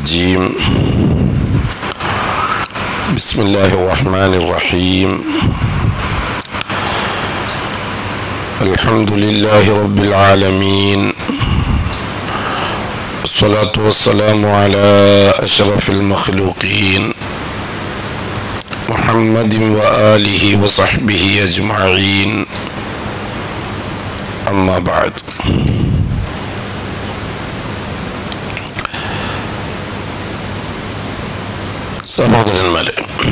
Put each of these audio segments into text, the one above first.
الرجيم بسم الله الرحمن الرحيم الحمد لله رب العالمين الصلاة والسلام على أشرف المخلوقين محمد وآله وصحبه أجمعين أما بعد സഹോദരന്മാരെ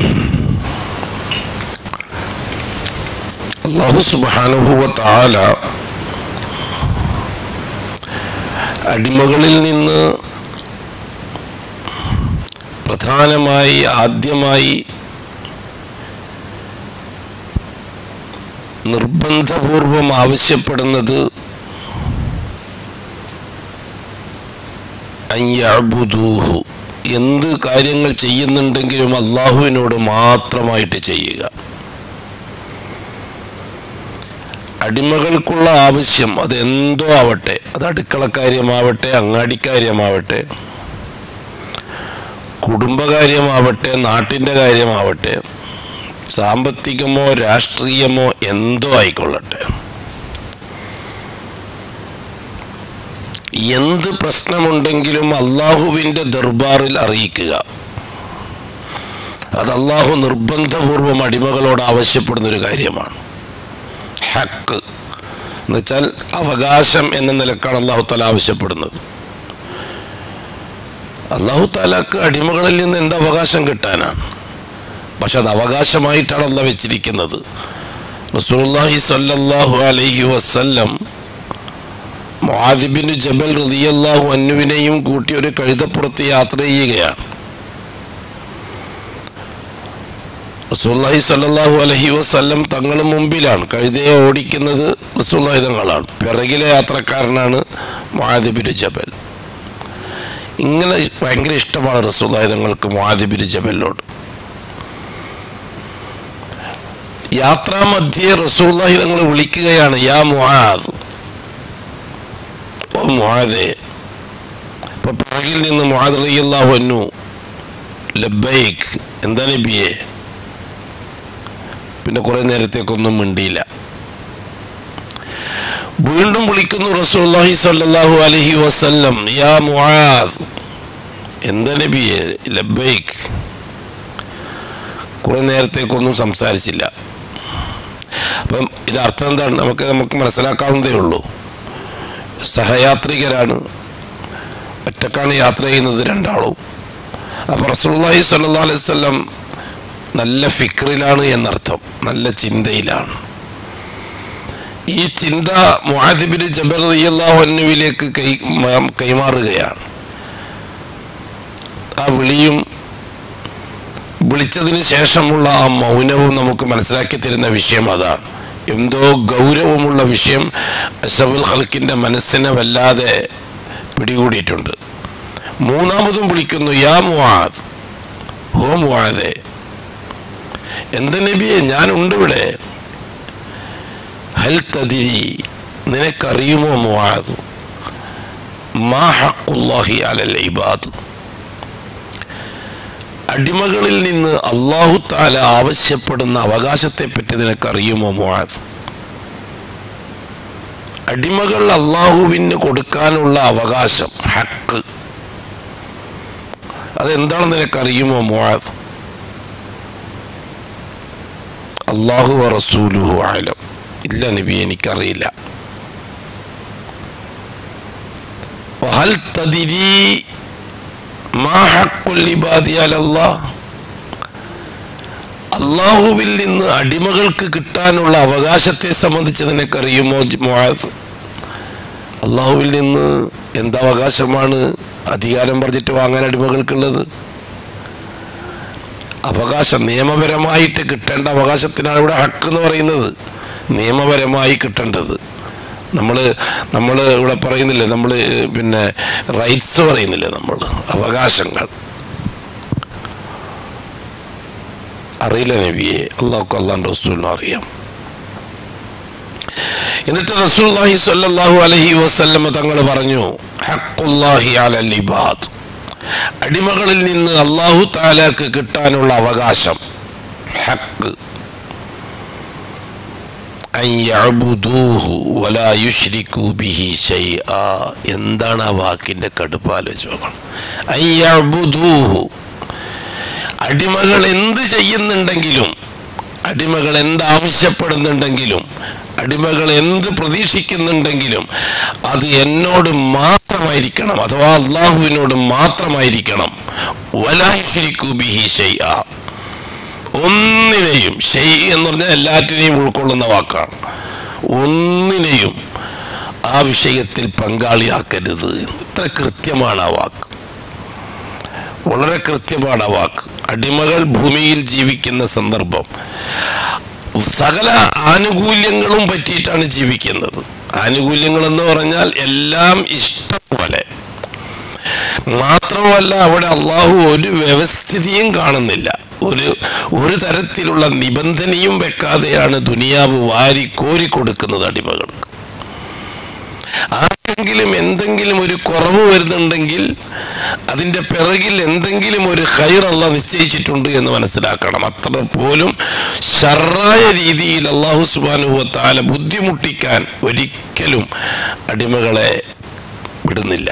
അള്ളാഹു സുബാനുഭവ താല അടിമകളിൽ നിന്ന് പ്രധാനമായി ആദ്യമായി നിർബന്ധപൂർവം ആവശ്യപ്പെടുന്നത് അയ്യബുദൂഹു എന്ത് കാര്യങ്ങൾ ചെയ്യുന്നുണ്ടെങ്കിലും അള്ളാഹുവിനോട് മാത്രമായിട്ട് ചെയ്യുക അടിമകൾക്കുള്ള ആവശ്യം അത് എന്തോ ആവട്ടെ അത് അടുക്കളക്കാര്യമാവട്ടെ അങ്ങാടിക്കാര്യമാവട്ടെ കുടുംബകാര്യമാവട്ടെ നാട്ടിൻ്റെ കാര്യമാവട്ടെ സാമ്പത്തികമോ രാഷ്ട്രീയമോ എന്തോ ആയിക്കൊള്ളട്ടെ എന്ത് പ്രശ്നമുണ്ടെങ്കിലും അള്ളാഹുവിൻ്റെ ദർബാറിൽ അറിയിക്കുക അത് അള്ളാഹു നിർബന്ധപൂർവം അടിമകളോട് ആവശ്യപ്പെടുന്ന ഒരു കാര്യമാണ് ഹക്ക് എന്നുവെച്ചാൽ അവകാശം എന്ന നിലക്കാണ് അള്ളാഹു താല ആവശ്യപ്പെടുന്നത് അള്ളാഹു താലാക്ക് അടിമകളിൽ നിന്ന് എന്ത് അവകാശം കിട്ടാനാണ് പക്ഷെ അത് അവകാശമായിട്ടാണ് അള്ള വെച്ചിരിക്കുന്നത് റസൂലുള്ളാഹി സ്വല്ലല്ലാഹു അലൈഹി വസല്ലം മുആദിബിന് ജബൽ റളിയല്ലാഹു അന്നുവിനെയും കൂട്ടി ഒരു കഴുതപ്പുറത്ത് യാത്ര ചെയ്യുകയാണ് റസൂല്ലാഹി സല്ലാഹു അലഹി വസ്ല്ലം തങ്ങൾ മുമ്പിലാണ് കഴുതയെ ഓടിക്കുന്നത് റസൂല്ലാഹി തങ്ങളാണ് പിറകിലെ യാത്രക്കാരനാണ് മുആദിബിന് ജബൽ ഇങ്ങനെ ഭയങ്കര ഇഷ്ടമാണ് റസൂല്ലാഹി തങ്ങൾക്ക് മുആദിബിന് ജബലിനോട് യാത്രാമധ്യേ റസൂല്ലാഹി തങ്ങൾ വിളിക്കുകയാണ് യാ മുആദ് ഓ മുആദേ ഇപ്പൊ പിറകിൽ നിന്ന് മുആദ് റളിയല്ലാഹു അൻഹു ലബ്ബൈക്ക് എന്താ നബിയെ പിന്നെ കുറെ നേരത്തേക്കൊന്നും മിണ്ടിയില്ല വീണ്ടും വിളിക്കുന്നു റസൂലുള്ളാഹി സ്വല്ലല്ലാഹു അലൈഹി വസല്ലം യാ മുആദ് എന്താ നബിയെ ലബ്ബൈക്ക് കുറെ നേരത്തേക്കൊന്നും സംസാരിച്ചില്ല അപ്പം ഇത് അർത്ഥം എന്താണ് നമുക്ക് നമുക്ക് മനസ്സിലാക്കാവുന്നതേ ഉള്ളൂ സഹയാത്രികരാണ് ഒറ്റക്കാണ് യാത്ര ചെയ്യുന്നത് രണ്ടാളും അപ്പം റസൂള്ളി സല്ലാ അലൈഹി സ്വല്ലം നല്ല ഫിക്റിലാണ് എന്നർത്ഥം നല്ല ചിന്തയിലാണ് ഈ ചിന്ത മുഹാദിബിന് ജബർ അള്ളാഹുവിലേക്ക് കൈ കൈമാറുകയാണ് ആ വിളിയും വിളിച്ചതിന് ശേഷമുള്ള ആ മൗനവും നമുക്ക് മനസ്സിലാക്കി തരുന്ന വിഷയം അതാണ് എന്തോ ഗൗരവമുള്ള വിഷയം അഷഫുൽ ഹൽക്കിൻ്റെ മനസ്സിനെ വല്ലാതെ പിടികൂടിയിട്ടുണ്ട് മൂന്നാമതും വിളിക്കുന്നു യാ മുആദ് ഹോ മുആദേ എന്ത് നബിയെ ഞാനുണ്ട് ഇവിടെ ഹൽ തദിരി നിനക്കറിയുമോ മുആദ് മാ ഹക്കുല്ലാഹി അലൽ ഇബാദ് അടിമകളിൽ നിന്ന് അള്ളാഹു താല ആവശ്യപ്പെടുന്ന അവകാശത്തെ പറ്റി നിനക്കറിയുമോ മുആദ് അടിമകൾ അള്ളാഹുവിന് കൊടുക്കാനുള്ള അവകാശം ഹക്ക് അതെന്താണെന്ന് നിനക്കറിയുമോ മുആദ് അള്ളാഹു റസൂലുഹു ആലം ഇല്ല നബി എനിക്കറിയില്ല വഹൽ തദിരി മാ ഹക്കുൽ ഇബാദി അലല്ലാഹ് അള്ളാഹുവിൽ നിന്ന് അടിമകൾക്ക് കിട്ടാനുള്ള അവകാശത്തെ സംബന്ധിച്ച് നിനക്കറിയുമോ മുആദ് അള്ളാഹുവിൽ നിന്ന് എന്തവകാശമാണ് അധികാരം പറഞ്ഞിട്ട് വാങ്ങാൻ അടിമകൾക്കുള്ളത് അവകാശം നിയമപരമായിട്ട് കിട്ടേണ്ട അവകാശത്തിനാണ് ഇവിടെ ഹക്ക് എന്ന് പറയുന്നത് നിയമപരമായി കിട്ടേണ്ടത് നമ്മൾ നമ്മൾ ഇവിടെ പറയുന്നില്ലേ നമ്മൾ പിന്നെ റൈറ്റ്സ് പറയുന്നില്ലേ നമ്മൾ അവകാശങ്ങൾ അറിയില്ല നബിയെ അള്ളാഹു അള്ളാൻ്റെ റസൂലിനും അറിയാം എന്നിട്ട് റസൂലുള്ളാഹി സ്വല്ലല്ലാഹു അലൈഹി വസല്ലമ തങ്ങൾ പറഞ്ഞു ഹഖുല്ലാഹി അലൽ ഇബാദ് അടിമകളിൽ നിന്ന് അള്ളാഹു താലാക്ക് കിട്ടാനുള്ള അവകാശം ഹക്ക് അൻ യഅ്ബുദൂഹു വലാ യുശ്രിക്കൂ ബിഹി ശൈആ എന്താണ് ആ വാക്കിന്റെ കടുപ്പാലോചിച്ച് നോക്കണം അൻ യഅ്ബുദൂഹു അടിമകൾ എന്ത് ചെയ്യുന്നുണ്ടെങ്കിലും അടിമകൾ എന്ത് ആവശ്യപ്പെടുന്നുണ്ടെങ്കിലും അടിമകൾ എന്ത് പ്രതീക്ഷിക്കുന്നുണ്ടെങ്കിലും അത് എന്നോട് മാത്രമായിരിക്കണം അഥവാ അള്ളാഹുവിനോട് മാത്രമായിരിക്കണം വലാഹിരിക്കു ബിഹി ഷൈആ ഒന്നിനെയും ഷെയ് എന്ന് പറഞ്ഞാൽ എല്ലാറ്റിനെയും ഉൾക്കൊള്ളുന്ന വാക്കാണ് ഒന്നിനെയും ആ വിഷയത്തിൽ പങ്കാളിയാക്കരുത് ഇത്ര കൃത്യമാണ് ആ വാക്ക് വളരെ കൃത്യമാണ് ആ വാക്ക് അടിമകൾ ഭൂമിയിൽ ജീവിക്കുന്ന സന്ദർഭം സകല ആനുകൂല്യങ്ങളും പറ്റിയിട്ടാണ് ജീവിക്കുന്നത് ആനുകൂല്യങ്ങൾ എന്ന് പറഞ്ഞാൽ എല്ലാം ഇഷ്ടം പോലെ മാത്രമല്ല അവിടെ അള്ളാഹു ഒരു വ്യവസ്ഥിതിയും കാണുന്നില്ല ഒരു ഒരു തരത്തിലുള്ള നിബന്ധനയും വെക്കാതെയാണ് ദുനിയാവ് വാരി കോരി കൊടുക്കുന്നത് അടിമകൾക്ക് ആർക്കെങ്കിലും എന്തെങ്കിലും ഒരു കുറവ് വരുന്നുണ്ടെങ്കിൽ അതിൻ്റെ പിറകിൽ എന്തെങ്കിലും ഒരു ഹൈർ അല്ല നിശ്ചയിച്ചിട്ടുണ്ട് എന്ന് മനസ്സിലാക്കണം അത്ര പോലും ഷറായ രീതിയിൽ അള്ളാഹു സുബാനുഭവത്താല ബുദ്ധിമുട്ടിക്കാൻ ഒരിക്കലും അടിമകളെ വിടുന്നില്ല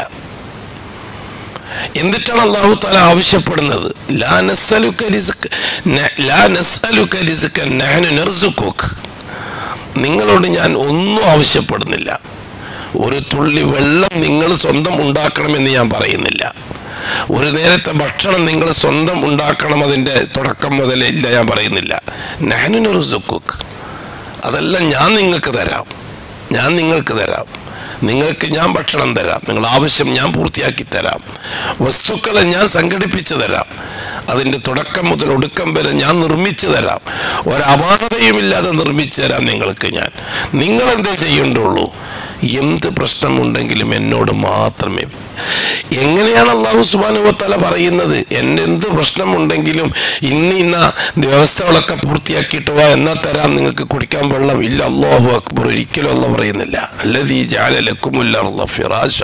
എന്നിട്ടാണ് അള്ളാഹു താല ആവശ്യപ്പെടുന്നത് ലാ നസ്അലുക റിസ്ക് ന- ലാ നസ്അലുക റിസ്ക നഹ്നു നർസുഖുക. നിങ്ങളോട് ഞാൻ ഒന്നും ആവശ്യപ്പെടുന്നില്ല ഒരു തുള്ളി വെള്ളം നിങ്ങൾ സ്വന്തം ഉണ്ടാക്കണമെന്ന് ഞാൻ പറയുന്നില്ല ഒരു നേരത്തെ ഭക്ഷണം നിങ്ങൾ സ്വന്തം ഉണ്ടാക്കണം അതിൻ്റെ തുടക്കം മുതലേ ഇല്ല ഞാൻ പറയുന്നില്ല നഹ്നു നർസുഖുക. അതെല്ലാം ഞാൻ നിങ്ങൾക്ക് തരാം ഞാൻ നിങ്ങൾക്ക് തരാം നിങ്ങൾക്ക് ഞാൻ ഭക്ഷണം തരാം നിങ്ങൾ ആവശ്യം ഞാൻ പൂർത്തിയാക്കി തരാം വസ്തുക്കളെ ഞാൻ സംഘടിപ്പിച്ചു തരാം അതിൻ്റെ തുടക്കം മുതൽ ഒടുക്കം വരെ ഞാൻ നിർമ്മിച്ചു തരാം ഒരപാകതയുമില്ലാതെ നിർമ്മിച്ചു തരാം നിങ്ങൾക്ക് ഞാൻ നിങ്ങൾ എന്തേ ചെയ്യേണ്ടുള്ളൂ എന്ത് പ്രശ്നമുണ്ടെങ്കിലും എന്നോട് മാത്രമേ എങ്ങനെയാണ് അള്ളാഹു സുബാനുവത്തല പറയുന്നത് എൻ്റെ എന്ത് പ്രശ്നമുണ്ടെങ്കിലും ഇന്ന് ഇന്ന വ്യവസ്ഥകളൊക്കെ പൂർത്തിയാക്കിയിട്ട് വാ എന്നാ തരാം നിങ്ങൾക്ക് കുടിക്കാൻ വെള്ളം ഇല്ല അള്ളാഹു അക്ബർ ഒരിക്കലും അല്ല പറയുന്നില്ല അല്ലതീ ജാലലക്കുമുല്ല ഫിറാശ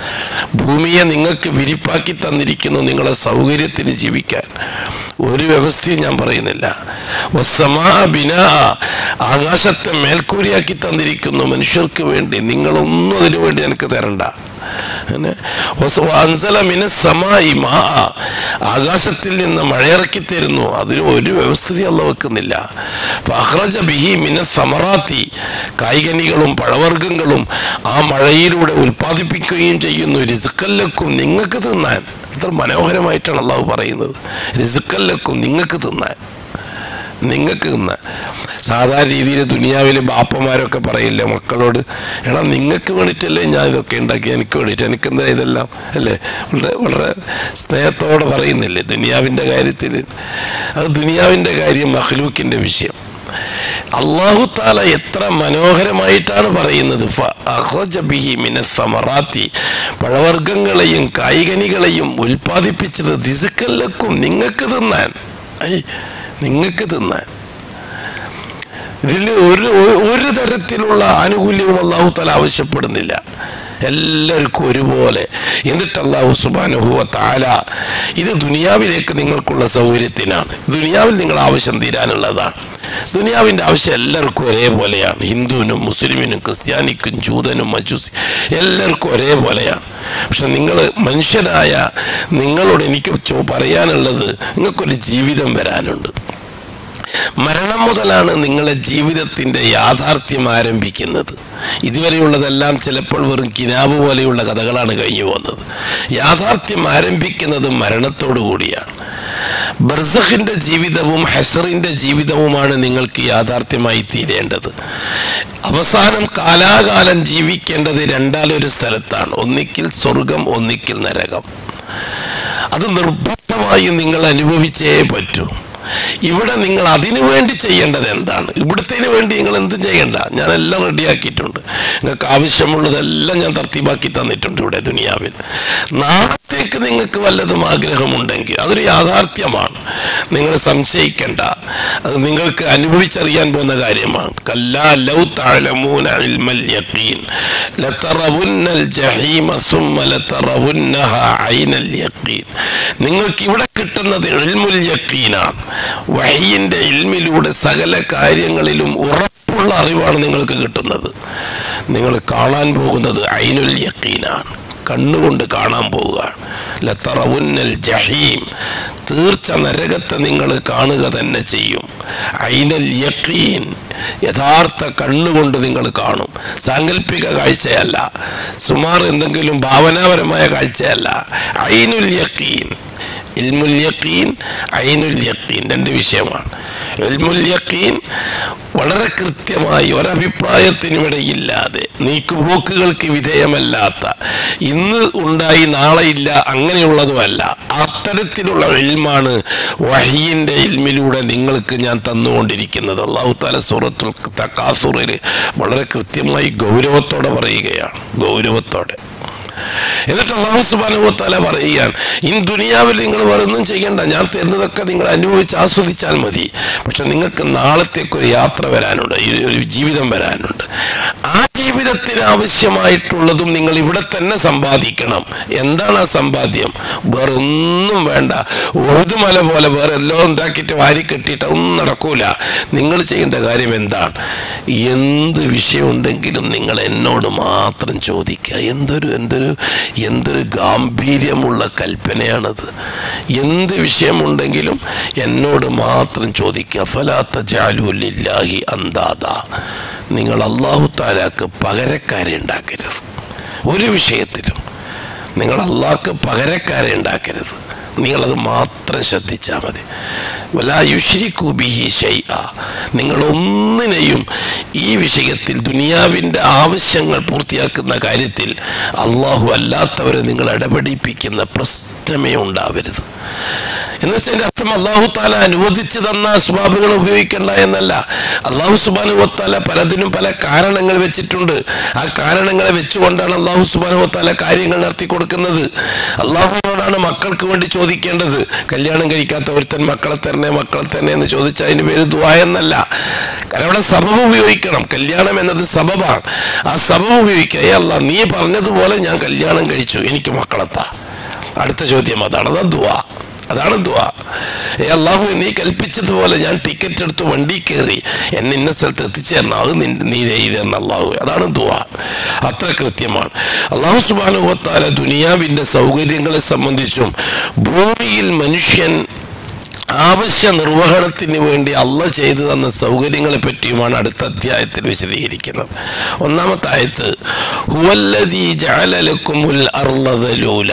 ഭൂമിയെ നിങ്ങൾക്ക് വിരിപ്പാക്കി തന്നിരിക്കുന്നു നിങ്ങളെ സൗകര്യത്തിന് ജീവിക്കാൻ ഒരു വ്യവസ്ഥയും ഞാൻ പറയുന്നില്ല വസ്സമാ ബിനാ ആകാശത്തെ മേൽക്കൂരിയാക്കി തന്നിരിക്കുന്നു മനുഷ്യർക്ക് വേണ്ടി നിങ്ങളൊന്നും അതിനു വേണ്ടി എനിക്ക് തരണ്ട അങ്ങനെ വസ- വഅൻസല മിന സമായി മാ ആകാശത്തിൽ നിന്ന് മഴയിറക്കി തരുന്നു അതിന് ഒരു വ്യവസ്ഥിതി അല്ല വെക്കുന്നില്ല ഫഹ്റജ ബിഹി മിന സമറാത്തി കായികനികളും പഴവർഗ്ഗങ്ങളും ആ മഴയിലൂടെ ഉൽപ്പാദിപ്പിക്കുകയും ചെയ്യുന്നു രിസുക്കല്ലക്കും നിങ്ങൾക്ക് തിന്നാൻ എത്ര മനോഹരമായിട്ടാണ് അള്ളാഹു പറയുന്നത് രിസുക്കല്ലക്കും നിങ്ങൾക്ക് തിന്നാൻ നിങ്ങൾക്ക് ഇന്ന് സാധാരണ രീതിയിൽ ദുനിയാവിലെ ബാപ്പമാരൊക്കെ പറയില്ലേ മക്കളോട് എടാ നിങ്ങൾക്ക് വേണ്ടിയിട്ടല്ലേ ഞാൻ ഇതൊക്കെ ഉണ്ടാക്കി എനിക്ക് വേണ്ടിയിട്ട് എനിക്കെന്താ ഇതെല്ലാം അല്ലേ വളരെ വളരെ സ്നേഹത്തോടെ പറയുന്നില്ലേ ദുനിയാവിൻ്റെ കാര്യത്തിൽ അത് ദുനിയാവിൻ്റെ കാര്യം മഹ്ലൂക്കിൻ്റെ വിഷയം അള്ളാഹു താല എത്ര മനോഹരമായിട്ടാണ് പറയുന്നത് ഫ അഖ്റജ ബിഹി മിന സമറാത്തി പഴവർഗ്ഗങ്ങളെയും കായികനികളെയും ഉൽപ്പാദിപ്പിച്ചത് ദിസുക്കല്ലക്കും നിങ്ങൾക്ക് തിന്നാൻ ഐ നിങ്ങൾക്ക് തിന്നാൻ ഇതിൽ ഒരു ഒ- ഒരു തരത്തിലുള്ള ആനുകൂല്യവും അള്ളാഹു തല ആവശ്യപ്പെടുന്നില്ല എല്ലാവർക്കും ഒരുപോലെ എന്നിട്ട് അള്ളാഹു സുബാനുഹുവ താല ഇത് ദുനിയാവിലേക്ക് നിങ്ങൾക്കുള്ള സൗകര്യത്തിനാണ് ദുനിയാവിൽ നിങ്ങൾ ആവശ്യം തീരാനുള്ളതാണ് ദുനിയാവിൻ്റെ ആവശ്യം എല്ലാവർക്കും ഒരേപോലെയാണ് ഹിന്ദുവിനും മുസ്ലിമിനും ക്രിസ്ത്യാനിക്കും ജൂതനും മജൂസി എല്ലാവർക്കും ഒരേപോലെയാണ് പക്ഷെ നിങ്ങൾ മനുഷ്യനായ നിങ്ങളോട് എനിക്ക് ചോ- പറയാനുള്ളത് നിങ്ങൾക്കൊരു ജീവിതം വരാനുണ്ട് മരണം മുതലാണ് നിങ്ങളുടെ ജീവിതത്തിൻ്റെ യാഥാർത്ഥ്യം ആരംഭിക്കുന്നത് ഇതുവരെയുള്ളതെല്ലാം ചിലപ്പോൾ വെറും കിനാബ് പോലെയുള്ള കഥകളാണ് കഴിഞ്ഞു പോകുന്നത് യാഥാർത്ഥ്യം ആരംഭിക്കുന്നത് മരണത്തോടു കൂടിയാണ് ബർസഖിൻ്റെ ജീവിതവും ഹെസറിൻ്റെ ജീവിതവുമാണ് നിങ്ങൾക്ക് യാഥാർത്ഥ്യമായി തീരേണ്ടത് അവസാനം കാലാകാലം ജീവിക്കേണ്ടത് രണ്ടാലൊരു സ്ഥലത്താണ് ഒന്നിക്കിൽ സ്വർഗം ഒന്നിക്കിൽ നരകം അത് നിർബന്ധമായും നിങ്ങൾ അനുഭവിച്ചേ പറ്റൂ ഇവിടെ നിങ്ങൾ അതിനു വേണ്ടി ചെയ്യേണ്ടത് എന്താണ് ഇവിടത്തേന് വേണ്ടി നിങ്ങൾ എന്തും ചെയ്യണ്ട ഞാൻ എല്ലാം റെഡിയാക്കിയിട്ടുണ്ട് നിങ്ങൾക്ക് ആവശ്യമുള്ളതെല്ലാം ഞാൻ തർത്തീബാക്കി തന്നിട്ടുണ്ട് ഇവിടെ ദുനിയാവിൽ നാളത്തെ നാളത്തേക്ക് നിങ്ങൾക്ക് വല്ലതും ആഗ്രഹമുണ്ടെങ്കിൽ അതൊരു യാഥാർത്ഥ്യമാണ് നിങ്ങൾ സംശയിക്കേണ്ട അത് നിങ്ങൾക്ക് അനുഭവിച്ചറിയാൻ പോകുന്ന കാര്യമാണ് കല്ലാ ലൗ തഅലമൂന ഇൽമൽ യഖീൻ ലതറവുന്നൽ ജഹീമ സുമ്മ ലതറവുന്നഹ ഐനൽ യഖീൻ നിങ്ങൾക്ക് ഇവിടെ കിട്ടുന്നത് ഇൽമുൽ യഖീനാണ് വഹീന്റെ ഇൽമിലൂടെ സകല കാര്യങ്ങളിലും ഉറപ്പുള്ള അറിവാണ് നിങ്ങൾക്ക് കിട്ടുന്നത് നിങ്ങൾ കാണാൻ പോകുന്നത് ഐനുൽ യഖീനാണ് കണ്ണുകൊണ്ട് കാണാൻ പോവുകയാണ് ലത്തറവുന്നൽ ജഹീം തീർച്ച നരകത്തെ നിങ്ങൾ കാണുക തന്നെ ചെയ്യും ഐനൽ യഖീൻ യഥാർത്ഥ കണ്ണുകൊണ്ട് നിങ്ങൾ കാണും സാങ്കല്പിക കാഴ്ചയല്ല സുമാർ എന്തെങ്കിലും ഭാവനാപരമായ കാഴ്ചയല്ല ഐനുൽ യഖീൻ ഇൽമുൽ യഖീൻ ഐനുൽ യഖീൻ രണ്ട് വിഷയമാണ് ഇൽമുൽ യഖീൻ വളരെ കൃത്യമായി ഒരഭിപ്രായത്തിനും ഇടയില്ലാതെ നീക്കുപോക്കുകൾക്ക് വിധേയമല്ലാത്ത ഇന്ന് ഉണ്ടായി നാളെ ഇല്ല അങ്ങനെയുള്ളതുമല്ല അത്തരത്തിലുള്ള ഇൽമാണ് വഹീൻ്റെ ഇൽമിലൂടെ നിങ്ങൾക്ക് ഞാൻ തന്നുകൊണ്ടിരിക്കുന്നത് അള്ളാഹു താല സൂറത്തുൽ തക്കാസുറിൽ വളരെ കൃത്യമായി ഗൗരവത്തോടെ പറയുകയാണ് ഗൗരവത്തോടെ എന്നിട്ട് അള്ളാഹു സുബാനുഭവത്തല പറയുകയാണ് ഈ ദുനിയാവിൽ നിങ്ങൾ വേറൊന്നും ചെയ്യണ്ട ഞാൻ തരുന്നതൊക്കെ നിങ്ങൾ അനുഭവിച്ച് ആസ്വദിച്ചാൽ മതി പക്ഷെ നിങ്ങൾക്ക് നാളത്തേക്കൊരു യാത്ര വരാനുണ്ട് ഈ ഒരു ജീവിതം വരാനുണ്ട് ആ ജീവിതത്തിന് ആവശ്യമായിട്ടുള്ളതും നിങ്ങൾ ഇവിടെ തന്നെ സമ്പാദിക്കണം എന്താണ് ആ സമ്പാദ്യം വേറെ ഒന്നും വേണ്ട ഒരു മല പോലെ വേറെ എല്ലാം ഉണ്ടാക്കിയിട്ട് വാരി കെട്ടിയിട്ട് ഒന്നും നടക്കൂല നിങ്ങൾ ചെയ്യേണ്ട കാര്യം എന്താണ് എന്ത് വിഷയമുണ്ടെങ്കിലും നിങ്ങൾ എന്നോട് മാത്രം ചോദിക്കുക എന്തൊരു എന്തൊരു എന്തൊരു ഗാംഭീര്യമുള്ള കൽപ്പനയാണത് എന്ത് വിഷയമുണ്ടെങ്കിലും എന്നോട് മാത്രം ചോദിക്കുക ഫലാത്ത ജാലുലില്ലാഹി അന്താദ നിങ്ങൾ അള്ളാഹു താലാക്ക് പകരക്കാരെ ഉണ്ടാക്കരുത് ഒരു വിഷയത്തിലും നിങ്ങൾ അള്ളാഹ്ക്ക് പകരക്കാരെ ഉണ്ടാക്കരുത് നിങ്ങളത് മാത്രം ശ്രദ്ധിച്ചാൽ മതി വലായുഷിരിക്കുബിഹി ഷൈഅ നിങ്ങൾ ഒന്നിനെയും ഈ വിഷയത്തിൽ ദുനിയാവിൻ്റെ ആവശ്യങ്ങൾ പൂർത്തിയാക്കുന്ന കാര്യത്തിൽ അള്ളാഹു അല്ലാത്തവരെ നിങ്ങൾ ഇടപെടിപ്പിക്കുന്ന പ്രശ്നമേ ഉണ്ടാവരുത് എന്ന് വെച്ചാൽ അതിന്റെ അർത്ഥം അള്ളാഹു താല അനുവദിച്ചു തന്ന അസ്വാബുകൾ ഉപയോഗിക്കേണ്ട എന്നല്ല അള്ളാഹു സുബാനുവത്താല പലതിനും പല കാരണങ്ങൾ വെച്ചിട്ടുണ്ട് ആ കാരണങ്ങളെ വെച്ചുകൊണ്ടാണ് അള്ളാഹു സുബാനുവത്താല കാര്യങ്ങൾ നടത്തി കൊടുക്കുന്നത് അള്ളാഹുവിനോടാണ് മക്കൾക്ക് വേണ്ടി ചോദിക്കേണ്ടത് കല്യാണം കഴിക്കാത്ത ഒരുത്തൻ മക്കളെ തരണേ മക്കളെ തന്നെ എന്ന് ചോദിച്ചാൽ അതിന് പേര് ദുആ എന്നല്ല കാരണം അവിടെ സബബ് ഉപയോഗിക്കണം കല്യാണം എന്നത് സബബാണ് ആ സബബ് ഉപയോഗിക്കുക "ഏ അല്ലാ നീ പറഞ്ഞതുപോലെ ഞാൻ കല്യാണം കഴിച്ചു എനിക്ക് മക്കളെത്താ അടുത്ത ചോദ്യം അതാണ് അതാ ദുആ അതാണ് ദുആ ഏ അള്ളാഹു നീ കൽപ്പിച്ചതുപോലെ ഞാൻ ടിക്കറ്റ് എടുത്ത് വണ്ടി കയറി എന്നെ ഇന്ന സ്ഥലത്ത് എത്തിച്ചേരണം അത് നിൻ- നീ ചെയ്തേരണം അള്ളാഹു അതാണ് ദുആ അത്ര കൃത്യമാണ് അള്ളാഹു സുബാനുഭവത്താല ദുനിയാവിൻ്റെ സൗകര്യങ്ങളെ സംബന്ധിച്ചും ഭൂമിയിൽ മനുഷ്യൻ ആവശ്യ നിർവഹണത്തിന് വേണ്ടി അള്ള ചെയ്തു തന്ന സൗകര്യങ്ങളെ പറ്റിയുമാണ് അടുത്ത അധ്യായത്തിൽ വിശദീകരിക്കുന്നത് ഒന്നാമത്തെ ആയത്ത് ഹുവല്ലദീ ജഅല ലക്കുമുൽ അർള ദലൂല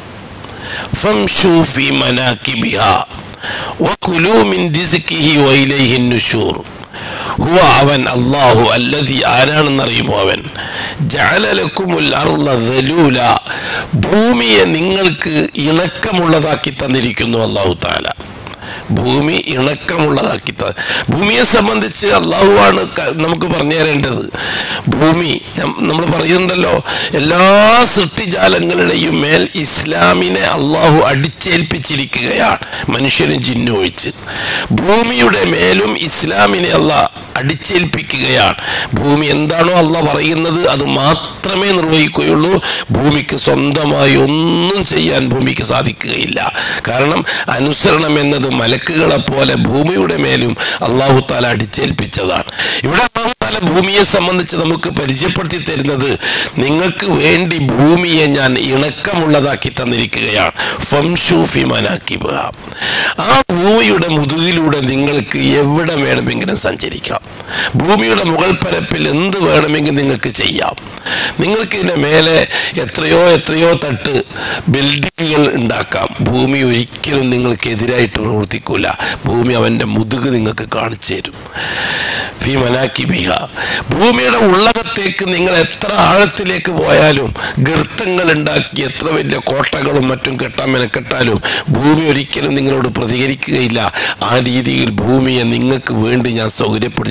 فامشوا في مناكبها وكلوا من رزقه وإليه النشور ഹുവ അവൻ അള്ളാഹു അല്ലതി ആരാണെന്നറിയുമോ അവൻ ജഅലലക്കുമുൽ അർള ദലൂല ഭൂമിയെ നിങ്ങൾക്ക് ഇണക്കമുള്ളതാക്കി തന്നിരിക്കുന്നു അള്ളാഹു താല ഭൂമി ഇണക്കമുള്ളതാക്കി ത ഭൂമിയെ സംബന്ധിച്ച് അള്ളാഹുവാണ് ക- നമുക്ക് പറഞ്ഞു തരേണ്ടത് ഭൂമി നമ്മൾ പറയുന്നുണ്ടല്ലോ എല്ലാ സൃഷ്ടിജാലങ്ങളുടെയും മേൽ ഇസ്ലാമിനെ അള്ളാഹു അടിച്ചേൽപ്പിച്ചിരിക്കുകയാണ് മനുഷ്യനും ജിന്നും ഒഴിച്ച് ഭൂമിയുടെ മേലും ഇസ്ലാമിനെ അള്ളാഹ് അടിച്ചേൽപ്പിക്കുകയാണ് ഭൂമി എന്താണോ അള്ള പറയുന്നത് അത് മാത്രമേ നിർവഹിക്കുകയുള്ളൂ ഭൂമിക്ക് സ്വന്തമായി ഒന്നും ചെയ്യാൻ ഭൂമിക്ക് സാധിക്കുകയില്ല കാരണം അനുസരണം എന്നത് മലക്കുകളെ പോലെ ഭൂമിയുടെ മേലും അള്ളാഹു താല അടിച്ചേൽപ്പിച്ചതാണ് ഇവിടെ അള്ളാഹു താല ഭൂമിയെ സംബന്ധിച്ച് നമുക്ക് പരിചയപ്പെടുത്തി തരുന്നത് നിങ്ങൾക്ക് വേണ്ടി ഭൂമിയെ ഞാൻ ഇണക്കമുള്ളതാക്കി തന്നിരിക്കുകയാണ് ഫംഷൂഫി മനാക്കിബ ആ ഭൂമിയുടെ മുതുകിലൂടെ നിങ്ങൾക്ക് എവിടെ വേണമെങ്കിലും സഞ്ചരിക്കാം ഭൂമിയുടെ മുകൾ പരപ്പിൽ എന്ത് വേണമെങ്കിലും നിങ്ങൾക്ക് ചെയ്യാം നിങ്ങൾക്ക് ഇതിൻ്റെ മേലെ എത്രയോ എത്രയോ തട്ട് ബിൽഡിങ്ങുകൾ ഉണ്ടാക്കാം ഭൂമി ഒരിക്കലും നിങ്ങൾക്ക് എതിരായിട്ട് പ്രവർത്തിക്കൂല ഭൂമി അവൻ്റെ മുതുക് നിങ്ങൾക്ക് കാണിച്ചു തരും ഫി മനാക്കി ബിഹ ഭൂമിയുടെ ഉള്ളകത്തേക്ക് നിങ്ങൾ എത്ര ആഴത്തിലേക്ക് പോയാലും ഗർത്തങ്ങൾ ഉണ്ടാക്കി എത്ര വലിയ കോട്ടകളും മറ്റും കെട്ടാൻ മെനക്കെട്ടാലും ഭൂമി ഒരിക്കലും നിങ്ങളോട് പ്രതികരിക്കുകയില്ല ആ രീതിയിൽ ഭൂമിയെ നിങ്ങൾക്ക് വേണ്ടി ഞാൻ സൗകര്യപ്പെടുത്തി തന്നിട്ടുണ്ട്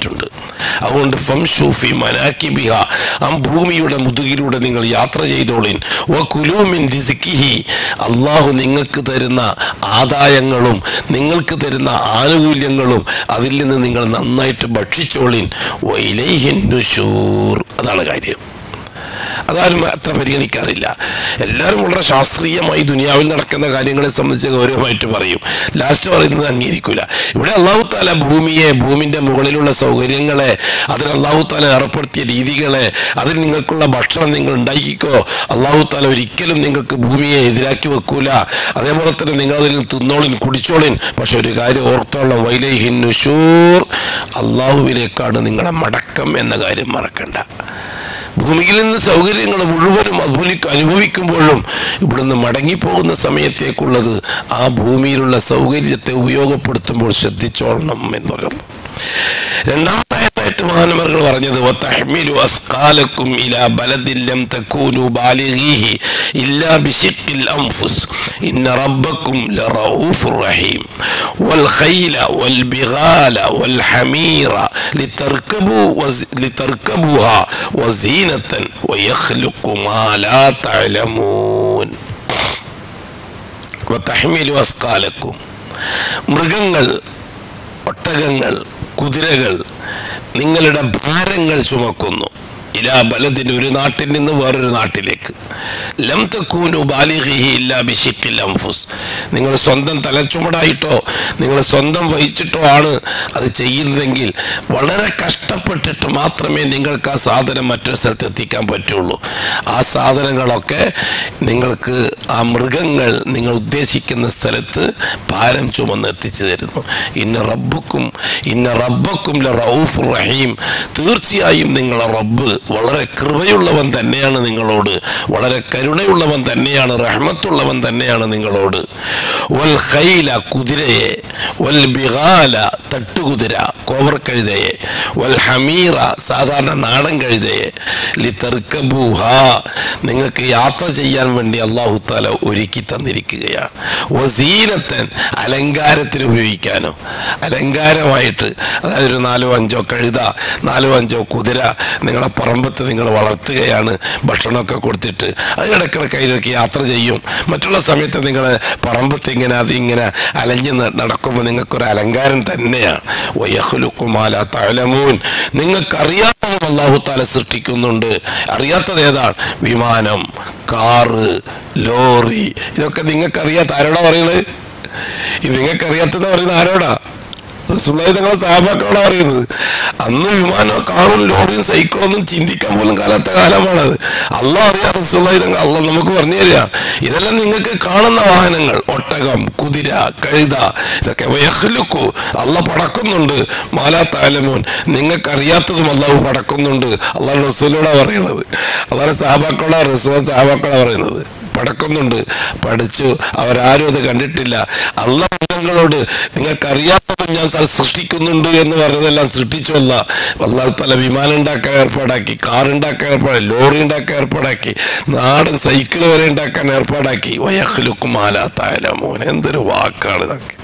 പറഞ്ഞിട്ടുണ്ട് അതുകൊണ്ട് ഫം ഷൂഫി മനാക്കിബിഹ ആ ഭൂമിയുടെ മുതുകിലൂടെ നിങ്ങൾ യാത്ര ചെയ്തോളിൻ വ കുലൂമിൻ രിസിക്കിഹി അള്ളാഹു നിങ്ങൾക്ക് തരുന്ന ആദായങ്ങളും നിങ്ങൾക്ക് തരുന്ന ആനുകൂല്യങ്ങളും അതിൽ നിന്ന് നിങ്ങൾ നന്നായിട്ട് ഭക്ഷിച്ചോളിൻ വൈലൈഹിൻ നുഷൂർ അതാണ് കാര്യം അതാരും അത്ര പരിഗണിക്കാറില്ല എല്ലാവരും വളരെ ശാസ്ത്രീയമായി ദുനിയാവിൽ നടക്കുന്ന കാര്യങ്ങളെ സംബന്ധിച്ച് ഗൗരവമായിട്ട് പറയും ലാസ്റ്റ് പറയുന്നത് അംഗീകരിക്കില്ല ഇവിടെ അള്ളാഹു താല ഭൂമിയെ ഭൂമിന്റെ മുകളിലുള്ള സൗകര്യങ്ങളെ അതിൽ അള്ളാഹു താല ഏർപ്പെടുത്തിയ രീതികളെ അതിൽ നിങ്ങൾക്കുള്ള ഭക്ഷണം നിങ്ങൾ ഉണ്ടാക്കിക്കോ അള്ളാഹു താല ഒരിക്കലും നിങ്ങൾക്ക് ഭൂമിയെ എതിരാക്കി വെക്കൂല അതേപോലെ തന്നെ നിങ്ങൾ അതിൽ തിന്നോളിൻ കുടിച്ചോളിൻ പക്ഷെ ഒരു കാര്യം ഓർത്തോളം വൈലേഹിൻ നുഷൂർ അള്ളാഹുവിലേക്കാണ് നിങ്ങളെ മടക്കം എന്ന കാര്യം മറക്കണ്ട ഭൂമിയിൽ നിന്ന് സൗകര്യങ്ങൾ മുഴുവനും അധ്വനിക്ക് അനുഭവിക്കുമ്പോഴും ഇവിടുന്ന് മടങ്ങിപ്പോകുന്ന സമയത്തേക്കുള്ളത് ആ ഭൂമിയിലുള്ള സൗകര്യത്തെ ഉപയോഗപ്പെടുത്തുമ്പോൾ ശ്രദ്ധിച്ചോളണം എന്ന് പറയുന്നു രണ്ടാമത്തായിട്ട് മഹാനവറുകൾ പറഞ്ഞത് വതഹ്മിലു അസ്കാലക്കും ഇലാ ബലദിൻ ലം തകൂനു ബാലിഗീഹി ഇല്ലാ ബിശിഖിൽ അൻഫുസ് ഇന്ന റബ്ബക്കും ലറഊഫുർ റഹീം വൽ ഖൈല വൽ ബിഗാല വൽ ഹമീറ ലിതർകബു വസ്- ലിതർകബുഹാ വസീനത്തൻ വയഖ്ലുഖു മാ ലാ തഅലമൂൻ വതഹ്മിലു അസ്കാലക്കും മൃഗങ്ങൾ ഒട്ടകങ്ങൾ കുതിരകൾ നിങ്ങളുടെ ഭാരങ്ങൾ ചുമക്കുന്നു ഇലാ ബലദിന് ഒരു നാട്ടിൽ നിന്ന് വേറൊരു നാട്ടിലേക്ക് ലം തക്കൂനു ബാലിഹിഹി ഇല്ലാ ബിശിക്കിൽ അംഫുസ് നിങ്ങൾ സ്വന്തം തലച്ചുമടായിട്ടോ നിങ്ങൾ സ്വന്തം വഹിച്ചിട്ടോ ആണ് അത് ചെയ്യുന്നതെങ്കിൽ വളരെ കഷ്ടപ്പെട്ടിട്ട് മാത്രമേ നിങ്ങൾക്ക് ആ സാധനം മറ്റൊരു സ്ഥലത്ത് എത്തിക്കാൻ പറ്റുള്ളൂ ആ സാധനങ്ങളൊക്കെ നിങ്ങൾക്ക് ആ മൃഗങ്ങൾ നിങ്ങൾ ഉദ്ദേശിക്കുന്ന സ്ഥലത്ത് ഭാരം ചുമന്ന് എത്തിച്ചു തരുന്നു ഇന്ന റബ്ബുക്കും ഇന്ന റബ്ബക്കും ല റഊഫുർ റഹീം തീർച്ചയായും നിങ്ങളെ റബ്ബ് വളരെ കൃപയുള്ളവൻ തന്നെയാണ് നിങ്ങളോട് വളരെ കരുണയുള്ളവൻ തന്നെയാണ് റഹ്മത്തുള്ളവൻ തന്നെയാണ് നിങ്ങളോട് വൽ ഖൈല കുതിരയെ വൽ ബിഗാല തട്ടുകുതിര കോവർ കഴുതയെ വൽ ഹമീറ സാധാരണ നാടൻ കഴുതയെ ലിതർക്കബൂഹ നിങ്ങൾക്ക് യാത്ര ചെയ്യാൻ വേണ്ടി അള്ളാഹു താല ഒരുക്കി തന്നിരിക്കുകയാണ് വസീനത്തൻ അലങ്കാരത്തിന് ഉപയോഗിക്കാനോ അലങ്കാരമായിട്ട് അതായത് ഒരു നാലോ അഞ്ചോ കഴുത നാലോ അഞ്ചോ കുതിര നിങ്ങളെ പറമ്പത്ത് നിങ്ങൾ വളർത്തുകയാണ് ഭക്ഷണമൊക്കെ കൊടുത്തിട്ട് അത് ഇടയ്ക്കിടയ്ക്ക് അതിലൊക്കെ യാത്ര ചെയ്യും മറ്റുള്ള സമയത്ത് നിങ്ങൾ പറമ്പത്ത് ഇങ്ങനെ അതിങ്ങനെ അലഞ്ഞ് ന- നടക്കുമ്പോൾ നിങ്ങൾക്കൊരു അലങ്കാരം തന്നെയാണ് വയഹ്ലുക്കുമാല തലമൂൻ നിങ്ങൾക്കറിയാത്തതും അള്ളാഹു താല സൃഷ്ടിക്കുന്നുണ്ട് അറിയാത്തത് ഏതാണ് വിമാനം കാറ് ലോറി ഇതൊക്കെ നിങ്ങൾക്കറിയാത്ത ആരോടാ പറയുന്നത് ഇത് നിങ്ങൾക്കറിയാത്തത് പറയുന്നത് ആരോടാ റസൂലുള്ളാഹി തങ്ങളെ സഹാബാക്കളാണ് പറയുന്നത് അന്ന് വിമാനവും കാറും ലോറിയും സൈക്കിളൊന്നും ചിന്തിക്കാൻ പോലും കാലാത്ത കാലമാണത് അല്ല അറിയാം റസൂലുള്ളാഹി തങ്ങൾ അല്ല നമുക്ക് പറഞ്ഞു തരിക ഇതെല്ലാം നിങ്ങൾക്ക് കാണുന്ന വാഹനങ്ങൾ ഒട്ടകം കുതിര കഴുത ഇതൊക്കെ വയഹ്ലുക്കു അല്ല പടക്കുന്നുണ്ട് മാലാ താലമോൻ നിങ്ങൾക്ക് അറിയാത്തതും അള്ളാഹു പടക്കുന്നുണ്ട് അള്ളാഹു റസൂലോടാ പറയുന്നത് അള്ളാഹു സഹാബാക്കളാ റസൂൽ സഹാബാക്കളാ പറയുന്നത് പടക്കുന്നുണ്ട് പഠിച്ചു അവരാരും അത് കണ്ടിട്ടില്ല അള്ള മൃഗങ്ങളോട് നിങ്ങൾക്കറിയാത്തതും ഞാൻ സ- സൃഷ്ടിക്കുന്നുണ്ട് എന്ന് പറഞ്ഞതെല്ലാം സൃഷ്ടിച്ചല്ല അള്ളാഹു തല വിമാനം ഉണ്ടാക്കാൻ ഏർപ്പാടാക്കി കാർ ഉണ്ടാക്കാൻ ഏർപ്പാടാക്കി ലോറി ഉണ്ടാക്കാൻ ഏർപ്പാടാക്കി നാടൻ സൈക്കിൾ വരെ ഉണ്ടാക്കാൻ ഏർപ്പാടാക്കി വയഹ്ലുക്കുമാലാത്തായാല മോൻ എന്തൊരു വാക്കാണ് ഇതൊക്കെ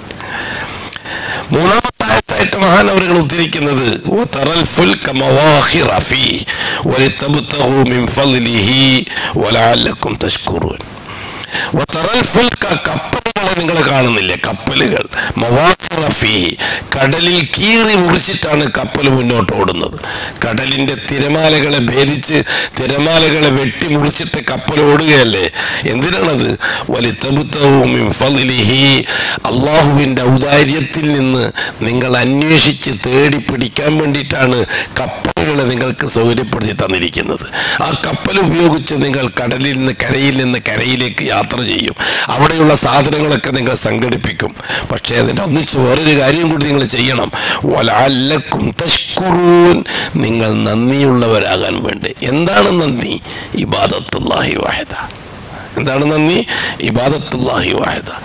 മൂന്നാമത്തെ ആയത്തായിട്ട് മഹാനവറുകൾ ഉദ്ധരിക്കുന്നത് "വതറൽ ഫുൽക മവാഖിറ ഫീഹി വലിതബ്തഗൂ മിൻ ഫളിഹി വലഅല്ലക്കും തഷ്കുറൂൻ വതറൽ ഫുൽക കപ്പലുകളെ നിങ്ങൾ കാണുന്നില്ലേ കപ്പലുകൾ മവാഖിറ ഫീഹി കടലിൽ കീറി മുറിച്ചിട്ടാണ് കപ്പൽ മുന്നോട്ട് ഓടുന്നത് കടലിന്റെ തിരമാലകളെ ഭേദിച്ച് തിരമാലകളെ വെട്ടി മുറിച്ചിട്ട് കപ്പൽ ഓടുകയല്ലേ എന്തിനാണത് വലിതബ്തഗൂ മിൻ ഫളിഹി അള്ളാഹുവിൻ്റെ ഔദാര്യത്തിൽ നിന്ന് നിങ്ങൾ അന്വേഷിച്ച് തേടി പിടിക്കാൻ വേണ്ടിയിട്ടാണ് കപ്പലുകളെ നിങ്ങൾക്ക് സൗകര്യപ്പെടുത്തി തന്നിരിക്കുന്നത് ആ കപ്പൽ ഉപയോഗിച്ച് നിങ്ങൾ കടലിൽ നിന്ന് കരയിൽ നിന്ന് കരയിലേക്ക് യാത്ര ചെയ്യും അവിടെയുള്ള സാധനങ്ങളൊക്കെ നിങ്ങൾ സംഘടിപ്പിക്കും പക്ഷേ അതിൻ്റെ ഒന്നിച്ച് വേറൊരു കാര്യം കൂടി നിങ്ങൾ ചെയ്യണം വലാലക്കും തഷ്കുറൂൻ നിങ്ങൾ നന്ദിയുള്ളവരാകാൻ വേണ്ടി എന്താണ് നന്ദി ഇബാദത്തുല്ലാഹി വാഹിദ എന്താണ് നന്ദി ഇബാദത്തുല്ലാഹി വാഹിദ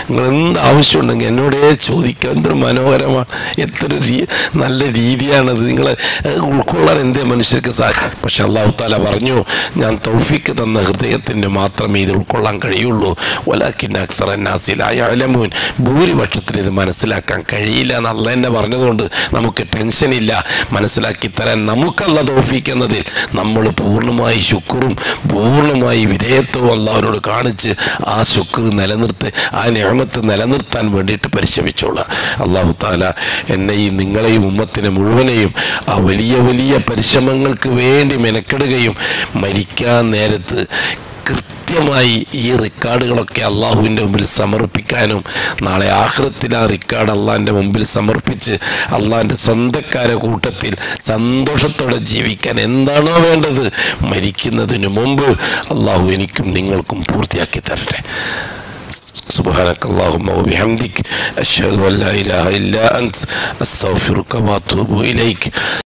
നിങ്ങൾ എന്ത് ആവശ്യമുണ്ടെങ്കിൽ എന്നോടേ ചോദിക്കാം എന്തൊരു മനോഹരമാണ് എത്ര രീ നല്ല രീതിയാണത് നിങ്ങൾ ഉൾക്കൊള്ളാൻ എന്തേ മനുഷ്യർക്ക് സാധിക്കും പക്ഷെ അള്ളാഹു താല പറഞ്ഞു ഞാൻ തൗഫീക്ക് തന്ന ഹൃദയത്തിൻ്റെ മാത്രമേ ഇത് ഉൾക്കൊള്ളാൻ കഴിയുള്ളൂ ഒലാക്കിൻ്റെ അക്സർ നാസിലായ അലമൂൻ ഭൂരിപക്ഷത്തിന് ഇത് മനസ്സിലാക്കാൻ കഴിയില്ല എന്ന് അല്ല എന്നെ പറഞ്ഞതുകൊണ്ട് നമുക്ക് ടെൻഷനില്ല മനസ്സിലാക്കി തരാൻ നമുക്കല്ല തൗഫീക്ക് എന്നതിൽ നമ്മൾ പൂർണ്ണമായി ശുക്റും പൂർണ്ണമായി വിധേയത്വവും അള്ളാഹുവിനോട് കാണിച്ച് ആ ശുക്ർ നിലനിർത്തി ആ നിയമത്ത് നിലനിർത്താൻ വേണ്ടിയിട്ട് പരിശ്രമിച്ചോളുക അള്ളാഹു താല എന്നെയും നിങ്ങളെയും ഉമ്മത്തിനെ മുഴുവനെയും ആ വലിയ വലിയ പരിശ്രമങ്ങൾക്ക് വേണ്ടി മെനക്കെടുകയും മരിക്കാൻ നേരത്ത് കൃത്യമായി ഈ റെക്കോർഡുകളൊക്കെ അള്ളാഹുവിൻ്റെ മുമ്പിൽ സമർപ്പിക്കാനും നാളെ ആഹ്റത്തിൽ ആ റെക്കോർഡ് അള്ളാഹിൻ്റെ മുമ്പിൽ സമർപ്പിച്ച് അള്ളാഹിൻ്റെ സ്വന്തക്കാരെ കൂട്ടത്തിൽ സന്തോഷത്തോടെ ജീവിക്കാൻ എന്താണോ വേണ്ടത് മരിക്കുന്നതിന് മുമ്പ് അള്ളാഹു എനിക്കും നിങ്ങൾക്കും പൂർത്തിയാക്കി തരട്ടെ سبحانك اللهم وبحمدك أشهد أن لا إله إلا أنت أستغفرك وأتوب إليك